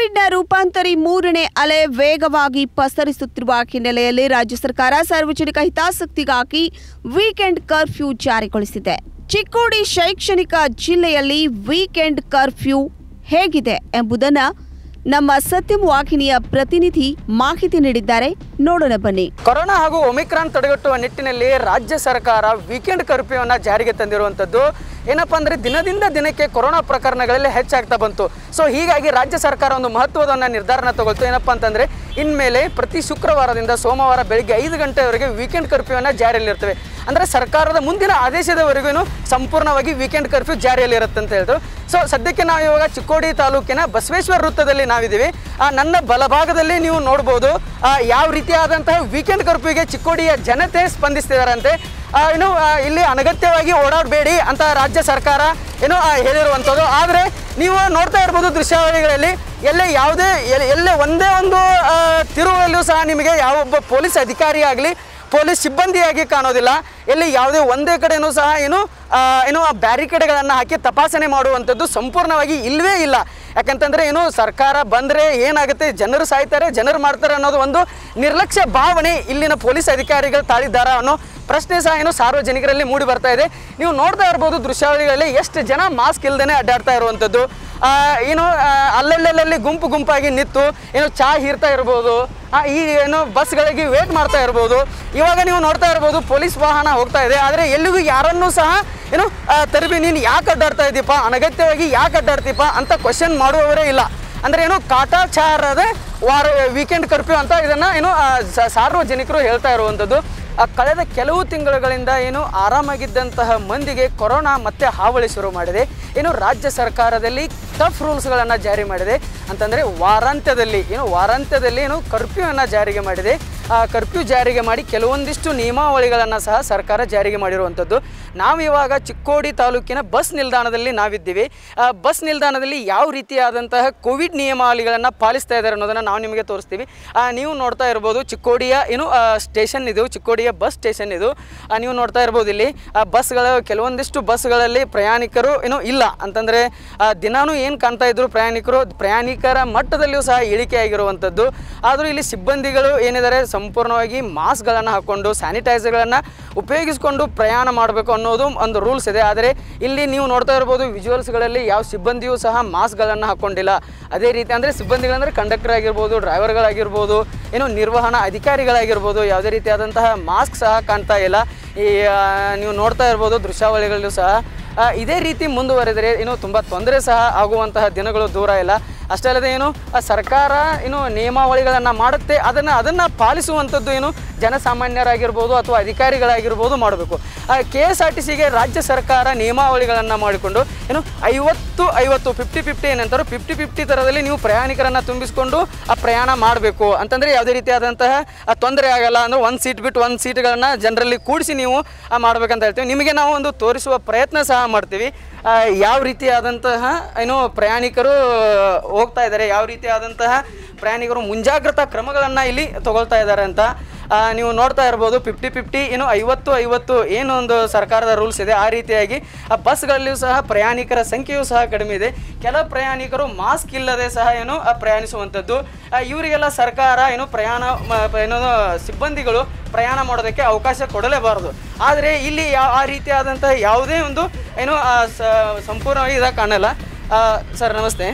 ಕೋವಿಡ್ನ ರೂಪಾಂತರಿ ಮೂರನೇ ಅಲೆ ವೇಗವಾಗಿ ಪಸರಿಸುತ್ತಿರುವ ಹಿನ್ನೆಲೆಯಲ್ಲಿ ರಾಜ್ಯ ಸರ್ಕಾರ ಸಾರ್ವಜನಿಕ ಹಿತಾಸಕ್ತಿಗಾಗಿ ವೀಕೆಂಡ್ ಕರ್ಫ್ಯೂ ಜಾರಿಗೊಳಿಸಿದೆ ಚಿಕ್ಕೋಡಿ ಶೈಕ್ಷಣಿಕ ಜಿಲ್ಲೆಯಲ್ಲಿ ವೀಕೆಂಡ್ ಕರ್ಫ್ಯೂ ಹೇಗಿದೆ ಎಂಬುದನ್ನು ನಮ್ಮ ಸತ್ಯಂ ವಾಹಿನಿಯ ಪ್ರತಿನಿಧಿ ಮಾಹಿತಿ ನೀಡಿದ್ದಾರೆ ನೋಡೋಣ ಬನ್ನಿ ಕೊರೋನಾ ಹಾಗೂ ಒಮಿಕ್ರಾನ್ ತಡೆಗಟ್ಟುವ ನಿಟ್ಟಿನಲ್ಲಿ ರಾಜ್ಯ ಸರ್ಕಾರ ವೀಕೆಂಡ್ ಕರ್ಫ್ಯೂವನ್ನು ಜಾರಿಗೆ ತಂದಿರುವಂಥದ್ದು ಏನಪ್ಪ ಅಂದರೆ ದಿನದಿಂದ ದಿನಕ್ಕೆ ಕೊರೋನಾ ಪ್ರಕರಣಗಳಲ್ಲಿ ಹೆಚ್ಚಾಗ್ತಾ ಬಂತು ಸೊ ಹೀಗಾಗಿ ರಾಜ್ಯ ಸರ್ಕಾರ ಒಂದು ಮಹತ್ವದ ನಿರ್ಧಾರನ ತಗೊಳ್ತು ಏನಪ್ಪ ಅಂತಂದರೆ ಇನ್ಮೇಲೆ ಪ್ರತಿ ಶುಕ್ರವಾರದಿಂದ ಸೋಮವಾರ ಬೆಳಿಗ್ಗೆ ಐದು ಗಂಟೆವರೆಗೆ ವೀಕೆಂಡ್ ಕರ್ಫ್ಯೂವನ್ನು ಜಾರಿಯಲ್ಲಿರ್ತವೆ ಅಂದರೆ ಸರ್ಕಾರದ ಮುಂದಿನ ಆದೇಶದವರೆಗೂ ಸಂಪೂರ್ಣವಾಗಿ ವೀಕೆಂಡ್ ಕರ್ಫ್ಯೂ ಜಾರಿಯಲ್ಲಿರುತ್ತೆ ಅಂತ ಹೇಳಿದ್ರು ಸೊ ಸದ್ಯಕ್ಕೆ ನಾವು ಇವಾಗ ಚಿಕ್ಕೋಡಿ ತಾಲೂಕಿನ ಬಸವೇಶ್ವರ ವೃತ್ತದಲ್ಲಿ ನಾವಿದ್ದೀವಿ ಆ, ನನ್ನ ಬಲಭಾಗದಲ್ಲಿ ನೀವು ನೋಡ್ಬೋದು ಆ, ಯಾವ ರೀತಿಯಾದಂತಹ ವೀಕೆಂಡ್ ಕರ್ಫ್ಯೂಗೆ ಚಿಕ್ಕೋಡಿಯ ಜನತೆ ಸ್ಪಂದಿಸ್ತಿದಾರಂತೆ ಆ, ಇನ್ನು ಆ, ಇಲ್ಲಿ ಅನಗತ್ಯವಾಗಿ ಓಡಾಡಬೇಡಿ ಅಂತ ರಾಜ್ಯ ಸರ್ಕಾರ ಏನು ಆ, ಹೇಳಿರುವಂಥದ್ದು ಆದರೆ ನೀವು ನೋಡ್ತಾ ಇರ್ಬೋದು ದೃಶ್ಯಾವಳಿಗಳಲ್ಲಿ ಎಲ್ಲೇ ಯಾವುದೇ ಎಲ್- ಎಲ್ಲೇ ಒಂದೇ ಒಂದು ಆ, ತಿರುವಲ್ಲೂ ಸಹ ನಿಮಗೆ ಯಾವೊಬ್ಬ ಪೊಲೀಸ್ ಅಧಿಕಾರಿ ಆಗಲಿ ಪೊಲೀಸ್ ಸಿಬ್ಬಂದಿಯಾಗಿ ಕಾಣೋದಿಲ್ಲ ಎಲ್ಲಿ ಯಾವುದೇ ಒಂದೇ ಕಡೆನೂ ಸಹ ಏನು ಆ, ಏನು ಆ ಬ್ಯಾರಿಕೇಡ್ಗಳನ್ನು ಹಾಕಿ ತಪಾಸಣೆ ಮಾಡುವಂಥದ್ದು ಸಂಪೂರ್ಣವಾಗಿ ಇಲ್ಲವೇ ಇಲ್ಲ ಯಾಕಂತಂದರೆ ಏನು ಸರ್ಕಾರ ಬಂದರೆ ಏನಾಗುತ್ತೆ ಜನರು ಸಾಯ್ತಾರೆ ಜನರು ಮಾಡ್ತಾರೆ ಅನ್ನೋದು ಒಂದು ನಿರ್ಲಕ್ಷ್ಯ ಭಾವನೆ ಇಲ್ಲಿನ ಪೊಲೀಸ್ ಅಧಿಕಾರಿಗಳು ತಾಳಿದ್ದಾರ ಅನ್ನೋ ಪ್ರಶ್ನೆ ಸಹ ಏನು ಸಾರ್ವಜನಿಕರಲ್ಲಿ ಮೂಡಿ ಬರ್ತಾ ಇದೆ ನೀವು ನೋಡ್ತಾ ಇರ್ಬೋದು ದೃಶ್ಯಾವಳಿಗಳಲ್ಲಿ ಎಷ್ಟು ಜನ ಮಾಸ್ಕ್ ಇಲ್ದೇ ಅಡ್ಡಾಡ್ತಾ ಇರುವಂಥದ್ದು ಆ, ಏನು ಆ, ಅಲ್ಲಲ್ಲಲ್ಲಿ ಗುಂಪು ಗುಂಪಾಗಿ ನಿಂತು ಏನು ಚಾ ಹೀರ್ತಾ ಇರ್ಬೋದು ಆ, ಈ ಏನು ಬಸ್ಗಳಿಗೆ ವೇಟ್ ಮಾಡ್ತಾ ಇರ್ಬೋದು ಇವಾಗ ನೀವು ನೋಡ್ತಾ ಇರ್ಬೋದು ಪೊಲೀಸ್ ವಾಹನ ಹೋಗ್ತಾ ಇದೆ ಆದರೆ ಎಲ್ಲಿಗೂ ಯಾರನ್ನೂ ಸಹ ಏನು ಆ, ತರಬಿ ನೀನು ಯಾಕೆ ಅಡ್ಡಾಡ್ತಾ ಇದ್ದೀಪ ಅನಗತ್ಯವಾಗಿ ಯಾಕೆ ಅಡ್ಡಾಡ್ತೀಪ ಅಂತ ಕ್ವಶನ್ ಮಾಡುವವರೇ ಇಲ್ಲ ಅಂದರೆ ಏನು ಕಾಟಾಚಾರದ ವಾರ ವೀಕೆಂಡ್ ಕರ್ಫ್ಯೂ ಅಂತ ಇದನ್ನು ಏನು ಆ, ಸ- ಸಾರ್ವಜನಿಕರು ಹೇಳ್ತಾ ಇರುವಂಥದ್ದು ಆ, ಕಳೆದ ಕೆಲವು ತಿಂಗಳುಗಳಿಂದ ಏನು ಆರಾಮಾಗಿದ್ದಂತಹ ಮಂದಿಗೆ ಕೊರೋನಾ ಮತ್ತೆ ಹಾವಳಿ ಶುರು ಮಾಡಿದೆ ಏನು ರಾಜ್ಯ ಸರ್ಕಾರದಲ್ಲಿ ಟಫ್ ರೂಲ್ಸ್ಗಳನ್ನು ಜಾರಿ ಮಾಡಿದೆ ಅಂತಂದರೆ ವಾರಾಂತ್ಯದಲ್ಲಿ ಏನು ವಾರಾಂತ್ಯದಲ್ಲಿ ಏನು ಕರ್ಫ್ಯೂವನ್ನು ಜಾರಿಗೆ ಮಾಡಿದೆ ಆ ಕರ್ಫ್ಯೂ ಜಾರಿಗೆ ಮಾಡಿ ಕೆಲವೊಂದಿಷ್ಟು ನಿಯಮಾವಳಿಗಳನ್ನು ಸಹ ಸರ್ಕಾರ ಜಾರಿಗೆ ಮಾಡಿರುವಂಥದ್ದು ನಾವು ಇವಾಗ ಚಿಕ್ಕೋಡಿ ತಾಲೂಕಿನ ಬಸ್ ನಿಲ್ದಾಣದಲ್ಲಿ ನಾವಿದ್ದೀವಿ ಆ ಬಸ್ ನಿಲ್ದಾಣದಲ್ಲಿ ಯಾವ ರೀತಿಯಾದಂತಹ ಕೋವಿಡ್ ನಿಯಮಾವಳಿಗಳನ್ನು ಪಾಲಿಸ್ತಾ ಇದ್ದಾರೆ ಅನ್ನೋದನ್ನು ನಾವು ನಿಮಗೆ ತೋರಿಸ್ತೀವಿ ಆ, ನೀವು ನೋಡ್ತಾ ಇರ್ಬೋದು ಚಿಕ್ಕೋಡಿಯ ಏನು ಸ್ಟೇಷನ್ ಇದು ಚಿಕ್ಕೋಡಿಯ ಬಸ್ ಸ್ಟೇಷನ್ ಇದು ಆ, ನೀವು ನೋಡ್ತಾ ಇರ್ಬೋದು ಇಲ್ಲಿ ಆ ಬಸ್ಗಳು ಕೆಲವೊಂದಿಷ್ಟು ಬಸ್ಗಳಲ್ಲಿ ಪ್ರಯಾಣಿಕರು ಏನು ಇಲ್ಲ ಅಂತಂದರೆ ದಿನಾನೂ ಏನು ಕಾಣ್ತಾ ಇದ್ರು ಪ್ರಯಾಣಿಕರು ಪ್ರಯಾಣಿಕರ ಮಟ್ಟದಲ್ಲಿಯೂ ಸಹ ಇಳಿಕೆ ಆಗಿರುವಂಥದ್ದು ಆದರೂ ಇಲ್ಲಿ ಸಿಬ್ಬಂದಿಗಳು ಏನಿದ್ದಾರೆ ಸಂಪೂರ್ಣವಾಗಿ ಮಾಸ್ಕ್ಗಳನ್ನು ಹಾಕ್ಕೊಂಡು ಸ್ಯಾನಿಟೈಸರ್ಗಳನ್ನು ಉಪಯೋಗಿಸಿಕೊಂಡು ಪ್ರಯಾಣ ಮಾಡಬೇಕು ಅನ್ನೋದು ಒಂದು ರೂಲ್ಸ್ ಇದೆ ಆದರೆ ಇಲ್ಲಿ ನೀವು ನೋಡ್ತಾ ಇರ್ಬೋದು ವಿಜುವಲ್ಸ್ಗಳಲ್ಲಿ ಯಾವ ಸಿಬ್ಬಂದಿಯೂ ಸಹ ಮಾಸ್ಕ್ಗಳನ್ನು ಹಾಕ್ಕೊಂಡಿಲ್ಲ ಅದೇ ರೀತಿ ಅಂದರೆ ಸಿಬ್ಬಂದಿಗಳಂದರೆ ಕಂಡಕ್ಟರ್ ಆಗಿರ್ಬೋದು ಡ್ರೈವರ್ಗಳಾಗಿರ್ಬೋದು ಏನು ನಿರ್ವಹಣಾ ಅಧಿಕಾರಿಗಳಾಗಿರ್ಬೋದು ಯಾವುದೇ ರೀತಿಯಾದಂತಹ ಮಾಸ್ಕ್ ಸಹ ಕಾಣ್ತಾ ಇಲ್ಲ ಈ ಆ, ನೀವು ನೋಡ್ತಾ ಇರ್ಬೋದು ದೃಶ್ಯಾವಳಿಗಳಲ್ಲೂ ಸಹ ಆ, ಇದೇ ರೀತಿ ಮುಂದುವರೆದರೆ ಏನು ತುಂಬ ತೊಂದರೆ ಸಹ ಆಗುವಂತಹ ದಿನಗಳು ದೂರ ಇಲ್ಲ ಅಷ್ಟೇ ಅಲ್ಲದೆ ಏನು ಆ ಸರ್ಕಾರ ಏನು ನಿಯಮಾವಳಿಗಳನ್ನು ಮಾಡುತ್ತೆ ಅದನ್ನು ಅದನ್ನು ಪಾಲಿಸುವಂಥದ್ದು ಏನು ಜನಸಾಮಾನ್ಯರಾಗಿರ್ಬೋದು ಅಥವಾ ಅಧಿಕಾರಿಗಳಾಗಿರ್ಬೋದು ಮಾಡಬೇಕು ಕೆ ಎಸ್ ಆರ್ ಟಿ ಸಿಗೆ ರಾಜ್ಯ ಸರ್ಕಾರ ನಿಯಮಾವಳಿಗಳನ್ನು ಮಾಡಿಕೊಂಡು ಏನು ಐವತ್ತು ಐವತ್ತು ಫಿಫ್ಟಿ ಫಿಫ್ಟಿ ಏನಂತಾರೋ ಫಿಫ್ಟಿ ಫಿಫ್ಟಿ ಥರದಲ್ಲಿ ನೀವು ಪ್ರಯಾಣಿಕರನ್ನು ತುಂಬಿಸಿಕೊಂಡು ಆ ಪ್ರಯಾಣ ಮಾಡಬೇಕು ಅಂತಂದರೆ ಯಾವುದೇ ರೀತಿಯಾದಂತಹ ಆ, ತೊಂದರೆ ಆಗಲ್ಲ ಅಂದರೆ ಒಂದು ಸೀಟ್ ಬಿಟ್ಟು ಒಂದು ಸೀಟ್ಗಳನ್ನು ಜನರಲ್ಲಿ ಕೂಡಿಸಿ ನೀವು ಆ, ಮಾಡ್ಬೇಕಂತ ಹೇಳ್ತೀವಿ ನಿಮಗೆ ನಾವು ಒಂದು ತೋರಿಸುವ ಪ್ರಯತ್ನ ಸಹ ಮಾಡ್ತೀವಿ ಆ, ಯಾವ ರೀತಿಯಾದಂತಹ ಏನು ಪ್ರಯಾಣಿಕರು ಹೋಗ್ತಾ ಇದ್ದಾರೆ ಯಾವ ರೀತಿಯಾದಂತಹ ಪ್ರಯಾಣಿಕರು ಮುಂಜಾಗ್ರತಾ ಕ್ರಮಗಳನ್ನು ಇಲ್ಲಿ ತಗೊಳ್ತಾ ಇದ್ದಾರೆ ಅಂತ ಆ, ನೀವು ನೋಡ್ತಾ ಇರ್ಬೋದು ಫಿಫ್ಟಿ ಫಿಫ್ಟಿ ಏನು ಐವತ್ತು ಐವತ್ತು ಏನು ಒಂದು ಸರ್ಕಾರದ ರೂಲ್ಸ್ ಇದೆ ಆ ರೀತಿಯಾಗಿ ಆ ಬಸ್ಗಳಲ್ಲಿಯೂ ಸಹ ಪ್ರಯಾಣಿಕರ ಸಂಖ್ಯೆಯೂ ಸಹ ಕಡಿಮೆ ಇದೆ ಕೆಲ ಪ್ರಯಾಣಿಕರು ಮಾಸ್ಕ್ ಇಲ್ಲದೆ ಸಹ ಏನು ಆ, ಪ್ರಯಾಣಿಸುವಂಥದ್ದು ಆ, ಇವರಿಗೆಲ್ಲ ಸರ್ಕಾರ ಏನು ಪ್ರಯಾಣ ಮ- ಏನು ಸಿಬ್ಬಂದಿಗಳು ಪ್ರಯಾಣ ಮಾಡೋದಕ್ಕೆ ಅವಕಾಶ ಕೊಡಲೇಬಾರದು ಆದರೆ ಇಲ್ಲಿ ಯಾವ ಆ ರೀತಿಯಾದಂತಹ ಯಾವುದೇ ಒಂದು ಏನು ಆ, ಸ- ಸಂಪೂರ್ಣವಾಗಿ ಇದಾಗ ಕಾಣಲ್ಲ ಆ, ಸರ್ ನಮಸ್ತೆ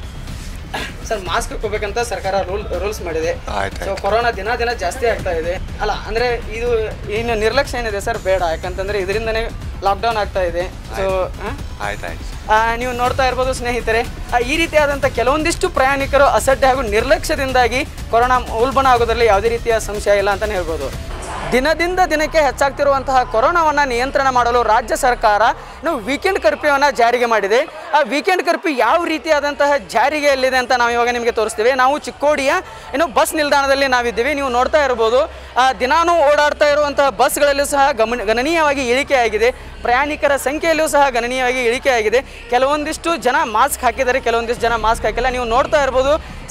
ಸರ್ ಮಾಸ್ಕ್ ಹಾಕೋಬೇಕಂತ ಸರ್ಕಾರ ರೂಲ್ ರೂಲ್ಸ್ ಮಾಡಿದೆ ಆಯ್ತು ಸೊ ಕೊರೋನಾ ದಿನ ದಿನ ಜಾಸ್ತಿ ಆಗ್ತಾ ಇದೆ ಅಲ್ಲ ಅಂದ್ರೆ ಇದು ಇನ್ನು ನಿರ್ಲಕ್ಷ್ಯ ಏನಿದೆ ಸರ್ ಬೇಡ ಯಾಕಂತಂದ್ರೆ ಇದರಿಂದನೇ ಲಾಕ್ಡೌನ್ ಆಗ್ತಾ ಇದೆ ಸೊ ಆಯ್ತಾಯ್ತು ನೀವು ನೋಡ್ತಾ ಇರ್ಬೋದು ಸ್ನೇಹಿತರೆ ಆ, ಈ ರೀತಿಯಾದಂಥ ಕೆಲವೊಂದಿಷ್ಟು ಪ್ರಯಾಣಿಕರು ಅಸಡ್ಡೆ ಹಾಗೂ ನಿರ್ಲಕ್ಷ್ಯದಿಂದಾಗಿ ಕೊರೋನಾ ಉಲ್ಬಣ ಆಗೋದ್ರಲ್ಲಿ ಯಾವುದೇ ರೀತಿಯ ಸಂಶಯ ಇಲ್ಲ ಅಂತಲೇ ಹೇಳ್ಬೋದು ದಿನದಿಂದ ದಿನಕ್ಕೆ ಹೆಚ್ಚಾಗ್ತಿರುವಂತಹ ಕೊರೋನಾವನ್ನು ನಿಯಂತ್ರಣ ಮಾಡಲು ರಾಜ್ಯ ಸರ್ಕಾರ ಇನ್ನು ವೀಕೆಂಡ್ ಕರ್ಫ್ಯೂವನ್ನು ಜಾರಿಗೆ ಮಾಡಿದೆ ಆ ವೀಕೆಂಡ್ ಕರ್ಫ್ಯೂ ಯಾವ ರೀತಿಯಾದಂತಹ ಜಾರಿಗೆಯಲ್ಲಿದೆ ಅಂತ ನಾವು ಇವಾಗ ನಿಮಗೆ ತೋರಿಸ್ತೀವಿ ನಾವು ಚಿಕ್ಕೋಡಿಯ ಏನು ಬಸ್ ನಿಲ್ದಾಣದಲ್ಲಿ ನಾವಿದ್ದೀವಿ ನೀವು ನೋಡ್ತಾ ಇರ್ಬೋದು ಆ, ದಿನಾನೂ ಓಡಾಡ್ತಾ ಇರುವಂತಹ ಬಸ್ಗಳಲ್ಲೂ ಸಹ ಗಮನ ಗಣನೀಯವಾಗಿ ಇಳಿಕೆ ಆಗಿದೆ ಪ್ರಯಾಣಿಕರ ಸಂಖ್ಯೆಯಲ್ಲೂ ಸಹ ಗಣನೀಯವಾಗಿ ಇಳಿಕೆ ಆಗಿದೆ ಕೆಲವೊಂದಿಷ್ಟು ಜನ ಮಾಸ್ಕ್ ಹಾಕಿದ್ದಾರೆ ಕೆಲವೊಂದಿಷ್ಟು ಜನ ಮಾಸ್ಕ್ ಹಾಕಿಲ್ಲ ನೀವು ನೋಡ್ತಾ ಇರ್ಬೋದು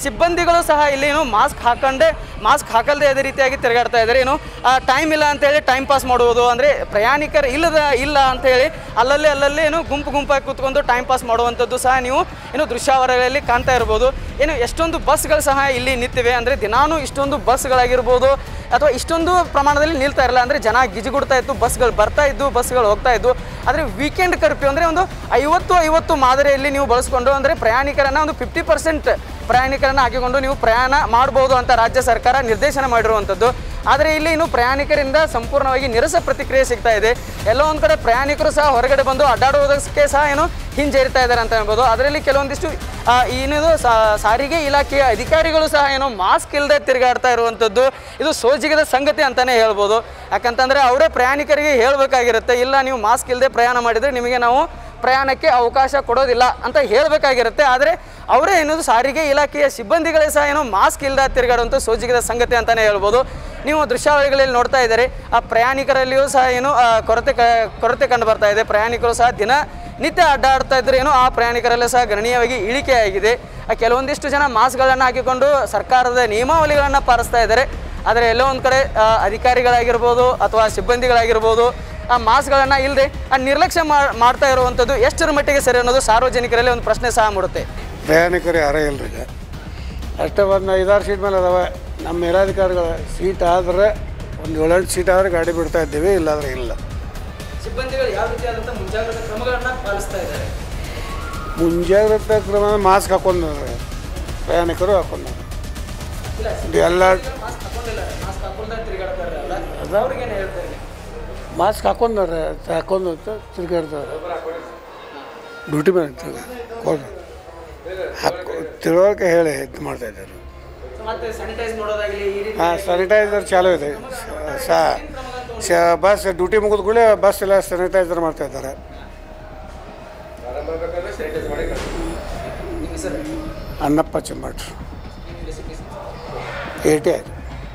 ಸಿಬ್ಬಂದಿಗಳು ಸಹ ಇಲ್ಲಿ ಏನು ಮಾಸ್ಕ್ ಹಾಕೊಂಡೆ ಮಾಸ್ಕ್ ಹಾಕಲ್ದೆ ಅದೇ ರೀತಿಯಾಗಿ ತಿರುಗಾಡ್ತಾ ಇದ್ದಾರೆ ಏನು ಟೈಮ್ ಇಲ್ಲ ಅಂತೇಳಿ ಟೈಮ್ ಪಾಸ್ ಮಾಡುವುದು ಅಂದರೆ ಪ್ರಯಾಣಿಕರು ಇಲ್ಲದ ಇಲ್ಲ ಅಂತೇಳಿ ಅಲ್ಲಲ್ಲಿ ಅಲ್ಲಲ್ಲಿ ಏನು ಗುಂಪು ಗುಂಪಾಗಿ ಕೂತ್ಕೊಂಡು ಟೈಮ್ ಪಾಸ್ ಮಾಡುವಂಥದ್ದು ಸಹ ನೀವು ಏನು ದೃಶ್ಯಾವರಗಳಲ್ಲಿ ಕಾಣ್ತಾ ಇರ್ಬೋದು ಏನು ಎಷ್ಟೊಂದು ಬಸ್ಗಳು ಸಹ ಇಲ್ಲಿ ನಿಂತಿವೆ ಅಂದರೆ ದಿನಾನು ಇಷ್ಟೊಂದು ಬಸ್ಗಳಾಗಿರ್ಬೋದು ಅಥವಾ ಇಷ್ಟೊಂದು ಪ್ರಮಾಣದಲ್ಲಿ ನಿಲ್ತಾ ಇರಲ್ಲ ಅಂದರೆ ಜನ ಗಿಜಿಗುಡ್ತಾ ಇತ್ತು ಬಸ್ಗಳು ಬರ್ತಾ ಇದ್ದು ಬಸ್ಗಳು ಹೋಗ್ತಾ ಇದ್ದು ಆದರೆ ವೀಕೆಂಡ್ ಕರ್ಫ್ಯೂ ಅಂದರೆ ಒಂದು ಐವತ್ತು ಐವತ್ತು ಮಾದರಿಯಲ್ಲಿ ನೀವು ಬಳಸ್ಕೊಂಡು ಅಂದರೆ ಪ್ರಯಾಣಿಕರನ್ನು ಒಂದು ಫಿಫ್ಟಿ ಪರ್ಸೆಂಟ್ ಪ್ರಯಾಣಿಕರನ್ನು ಹಾಕಿಕೊಂಡು ನೀವು ಪ್ರಯಾಣ ಮಾಡ್ಬೋದು ಅಂತ ರಾಜ್ಯ ಸರ್ಕಾರ ನಿರ್ದೇಶನ ಮಾಡಿರುವಂಥದ್ದು ಆದರೆ ಇಲ್ಲಿ ಇನ್ನು ಪ್ರಯಾಣಿಕರಿಂದ ಸಂಪೂರ್ಣವಾಗಿ ನಿರಸ ಪ್ರತಿಕ್ರಿಯೆ ಸಿಗ್ತಾ ಇದೆ ಎಲ್ಲೋ ಒಂದು ಕಡೆ ಪ್ರಯಾಣಿಕರು ಸಹ ಹೊರಗಡೆ ಬಂದು ಅಡ್ಡಾಡುವುದಕ್ಕೆ ಸಹ ಏನು ಹಿಂಜರಿತಾ ಇದ್ದಾರೆ ಅಂತ ಹೇಳ್ಬೋದು ಅದರಲ್ಲಿ ಕೆಲವೊಂದಿಷ್ಟು ಆ, ಏನಿದು ಸಾ- ಸಾರಿಗೆ ಇಲಾಖೆಯ ಅಧಿಕಾರಿಗಳು ಸಹ ಏನೋ ಮಾಸ್ಕ್ ಇಲ್ಲದೆ ತಿರುಗಾಡ್ತಾ ಇರುವಂಥದ್ದು ಇದು ಸೋಜಿಗದ ಸಂಗತಿ ಅಂತಲೇ ಹೇಳ್ಬೋದು ಯಾಕಂತಂದರೆ ಅವರೇ ಪ್ರಯಾಣಿಕರಿಗೆ ಹೇಳಬೇಕಾಗಿರುತ್ತೆ ಇಲ್ಲ ನೀವು ಮಾಸ್ಕ್ ಇಲ್ಲದೆ ಪ್ರಯಾಣ ಮಾಡಿದರೆ ನಿಮಗೆ ನಾವು ಪ್ರಯಾಣಕ್ಕೆ ಅವಕಾಶ ಕೊಡೋದಿಲ್ಲ ಅಂತ ಹೇಳಬೇಕಾಗಿರುತ್ತೆ ಆದರೆ ಅವರೇ ಏನದು ಸಾರಿಗೆ ಇಲಾಖೆಯ ಸಿಬ್ಬಂದಿಗಳೇ ಸಹ ಏನೋ ಮಾಸ್ಕ್ ಇಲ್ಲದ ತಿರುಗಾಡುವಂಥ ಸೋಜಿಗದ ಸಂಗತಿ ಅಂತಲೇ ಹೇಳ್ಬೋದು ನೀವು ದೃಶ್ಯಾವಳಿಗಳಲ್ಲಿ ನೋಡ್ತಾ ಇದ್ದಾರೆ ಆ ಪ್ರಯಾಣಿಕರಲ್ಲಿಯೂ ಸಹ ಏನು ಆ, ಕೊರತೆ ಕ ಕೊರತೆ ಕಂಡು ಬರ್ತಾ ಇದೆ ಪ್ರಯಾಣಿಕರು ಸಹ ದಿನ ನಿತ್ಯ ಅಡ್ಡಾಡ್ತಾ ಇದ್ರೆ ಏನು ಆ ಪ್ರಯಾಣಿಕರಲ್ಲೇ ಸಹ ಗಣನೀಯವಾಗಿ ಇಳಿಕೆಯಾಗಿದೆ ಆ ಕೆಲವೊಂದಿಷ್ಟು ಜನ ಮಾಸ್ಕ್ಗಳನ್ನು ಹಾಕಿಕೊಂಡು ಸರ್ಕಾರದ ನಿಯಮಾವಳಿಗಳನ್ನು ಪಾಲಿಸ್ತಾ ಇದ್ದಾರೆ ಆದರೆ ಎಲ್ಲೋ ಒಂದು ಕಡೆ ಆ, ಅಧಿಕಾರಿಗಳಾಗಿರ್ಬೋದು ಅಥವಾ ಸಿಬ್ಬಂದಿಗಳಾಗಿರ್ಬೋದು ಆ ಮಾಸ್ಕ್ಗಳನ್ನು ಇಲ್ಲದೆ ಆ ನಿರ್ಲಕ್ಷ್ಯ ಮಾ- ಮಾಡ್ತಾ ಇರುವಂಥದ್ದು ಎಷ್ಟರ ಮಟ್ಟಿಗೆ ಸರಿ ಅನ್ನೋದು ಸಾರ್ವಜನಿಕರಲ್ಲಿ ಒಂದು ಪ್ರಶ್ನೆ ಸಹ ಮೂಡುತ್ತೆ ಪ್ರಯಾಣಿಕರು ಯಾರೇ ಇಲ್ರಿ ಈಗ ಅಷ್ಟೇ ಒಂದು ಐದಾರು ಸೀಟ್ ಮೇಲೆ ಅದಾವೆ ನಮ್ಮ ಮೇಲಾಧಿಕಾರಿಗಳ ಸೀಟ್ ಆದರೆ ಒಂದು ಏಳೆಂಟು ಸೀಟ್ ಆದರೆ ಗಾಡಿ ಬಿಡ್ತಾ ಇದ್ದೀವಿ ಇಲ್ಲಾಂದ್ರೆ ಇಲ್ಲ ಸಿಬ್ಬಂದಿಗಳು ಯಾವ ರೀತಿಯಾದಂಥ ಮುಂಜಾಗ್ರತಾ ಕ್ರಮಗಳನ್ನು ಪಾಲಿಸ್ತಾ ಇದ್ದಾರೆ ಮುಂಜಾಗ್ರತಾ ಕ್ರಮ ಮಾಸ್ಕ್ ಹಾಕೊಂಡ್ರೆ ಪ್ರಯಾಣಿಕರು ಹಾಕೊಂಡ್ರೆ ಎಲ್ಲ ಮಾಸ್ಕ್ ಹಾಕೊಂಡಿಲ್ಲ ಮಾಸ್ಕ್ ಹಾಕೊಂಡ ತಿರುಗಾಡ್ತಾರಲ್ಲ ಅದ? ಅವ್ರಿಗೇನು ಹೇಳ್ತಾರೆ ಮಾಸ್ಕ್ ಹಾಕೊಂಡ್ರೆ ಹಾಕೊಂಡು ತಿರ್ಗಾಡ್ತಾರೆ ಡ್ಯೂಟಿ ಮೇಲೆ ಕೊಡ್ರಿ ಹಾಕೋ ತಿಳುವಳಿಕೆ ಹೇಳಿ ಇದು ಮಾಡ್ತಾ ಇದ್ದಾರೆ ಮತ್ತೆ ಸ್ಯಾನಿಟೈಸ್ ಮಾಡೋದಾಗಲಿ ಈ ರೀತಿ ಹಾಂ ಸ್ಯಾನಿಟೈಸರ್ ಚಾಲೂ ಇದೆ ಸಾ ಸ ಬಸ್ ಡ್ಯೂಟಿ ಮುಗಿದ ಕೂಡಲೇ ಬಸ್ ಎಲ್ಲ ಸ್ಯಾನಿಟೈಸರ್ ಮಾಡ್ತಾ ಇದ್ದಾರೆ ನಿಮ್ಮ ಹೆಸರು ಅನ್ನಪ್ಪ ಚಿಂಬಟ್ರು ಏಟಿ ಆಯ್ತು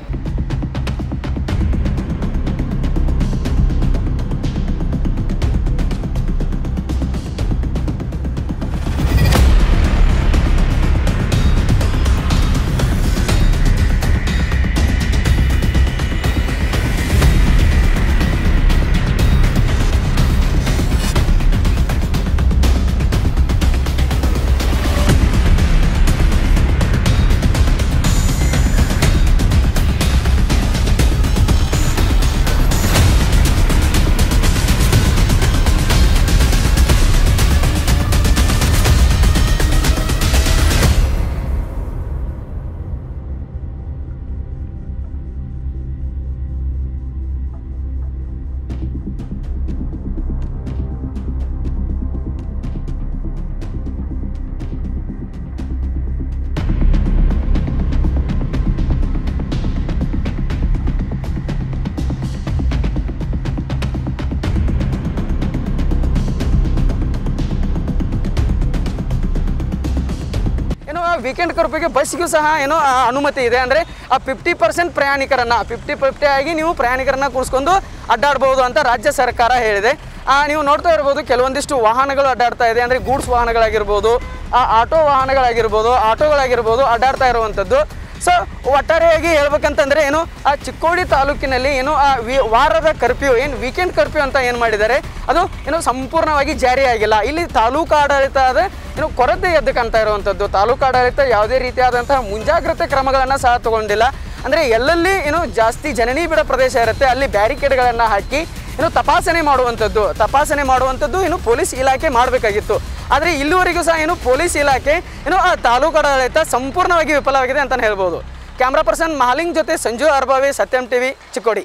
ಏನೋ ವೀಕೆಂಡ್ ಕರ್ಫ್ಯೂಗೆ ಬಸ್ಸಿಗೂ ಸಹ ಏನೋ ಆ, ಅನುಮತಿ ಇದೆ ಅಂದರೆ ಆ ಫಿಫ್ಟಿ ಪರ್ಸೆಂಟ್ ಪ್ರಯಾಣಿಕರನ್ನು ಫಿಫ್ಟಿ ಫಿಫ್ಟಿ ಆಗಿ ನೀವು ಪ್ರಯಾಣಿಕರನ್ನ ಕೂರಿಸ್ಕೊಂಡು ಅಡ್ಡಾಡ್ಬೋದು ಅಂತ ರಾಜ್ಯ ಸರ್ಕಾರ ಹೇಳಿದೆ ಆ, ನೀವು ನೋಡ್ತಾ ಇರ್ಬೋದು ಕೆಲವೊಂದಿಷ್ಟು ವಾಹನಗಳು ಅಡ್ಡಾಡ್ತಾ ಇದೆ ಅಂದರೆ ಗೂಡ್ಸ್ ವಾಹನಗಳಾಗಿರ್ಬೋದು ಆ ಆಟೋ ವಾಹನಗಳಾಗಿರ್ಬೋದು ಆಟೋಗಳಾಗಿರ್ಬೋದು ಅಡ್ಡಾಡ್ತಾ ಇರುವಂಥದ್ದು ಸೊ ಒಟ್ಟಾರೆಯಾಗಿ ಹೇಳ್ಬೇಕಂತಂದ್ರೆ ಏನು ಆ ಚಿಕ್ಕೋಡಿ ತಾಲೂಕಿನಲ್ಲಿ ಏನು ಆ ವಿ- ವಾರದ ಕರ್ಫ್ಯೂ ಏನು ವೀಕೆಂಡ್ ಕರ್ಫ್ಯೂ ಅಂತ ಏನು ಮಾಡಿದ್ದಾರೆ ಅದು ಏನು ಸಂಪೂರ್ಣವಾಗಿ ಜಾರಿಯಾಗಿಲ್ಲ ಇಲ್ಲಿ ತಾಲೂಕು ಆಡಳಿತದ ಏನು ಕೊರತೆ ಎದ್ದು ಕಾಣ್ತಾ ಇರುವಂಥದ್ದು ತಾಲೂಕು ಆಡಳಿತ ಯಾವುದೇ ರೀತಿಯಾದಂತಹ ಮುಂಜಾಗ್ರತೆ ಕ್ರಮಗಳನ್ನು ಸಹ ತಗೊಂಡಿಲ್ಲ ಅಂದರೆ ಎಲ್ಲೆಲ್ಲಿ ಏನು ಜಾಸ್ತಿ ಜನನಿಬಿಡ ಪ್ರದೇಶ ಇರುತ್ತೆ ಅಲ್ಲಿ ಬ್ಯಾರಿಕೇಡ್ಗಳನ್ನು ಹಾಕಿ ಏನು ತಪಾಸಣೆ ಮಾಡುವಂಥದ್ದು ತಪಾಸಣೆ ಮಾಡುವಂಥದ್ದು ಏನು ಪೊಲೀಸ್ ಇಲಾಖೆ ಮಾಡಬೇಕಾಗಿತ್ತು ಆದರೆ ಇಲ್ಲಿವರೆಗೂ ಸಹ ಏನು ಪೊಲೀಸ್ ಇಲಾಖೆ ಏನು ಆ ತಾಲೂಕು ಆಡಳಿತ ಸಂಪೂರ್ಣವಾಗಿ ವಿಫಲವಾಗಿದೆ ಅಂತಲೇ ಹೇಳ್ಬೋದು ಕ್ಯಾಮ್ರಾ ಪರ್ಸನ್ ಮಹಾಲಿಂಗ್ ಜೊತೆ ಸಂಜು ಅರ್ಬಾವಿ ಸತ್ಯಂ ಟಿವಿ ಚಿಕ್ಕೋಡಿ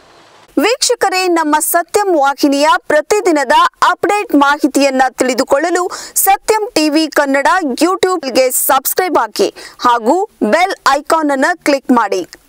ವೀಕ್ಷಕರೇ ನಮ್ಮ ಸತ್ಯಂ ವಾಹಿನಿಯ ಪ್ರತಿದಿನದ ಅಪ್ಡೇಟ್ ಮಾಹಿತಿಯನ್ನ ತಿಳಿದುಕೊಳ್ಳಲು ಸತ್ಯಂ ಟಿವಿ ಕನ್ನಡ ಯೂಟ್ಯೂಬ್ಗೆ ಸಬ್ಸ್ಕ್ರೈಬ್ ಹಾಕಿ ಹಾಗೂ ಬೆಲ್ ಐಕಾನ್ ಅನ್ನು ಕ್ಲಿಕ್ ಮಾಡಿ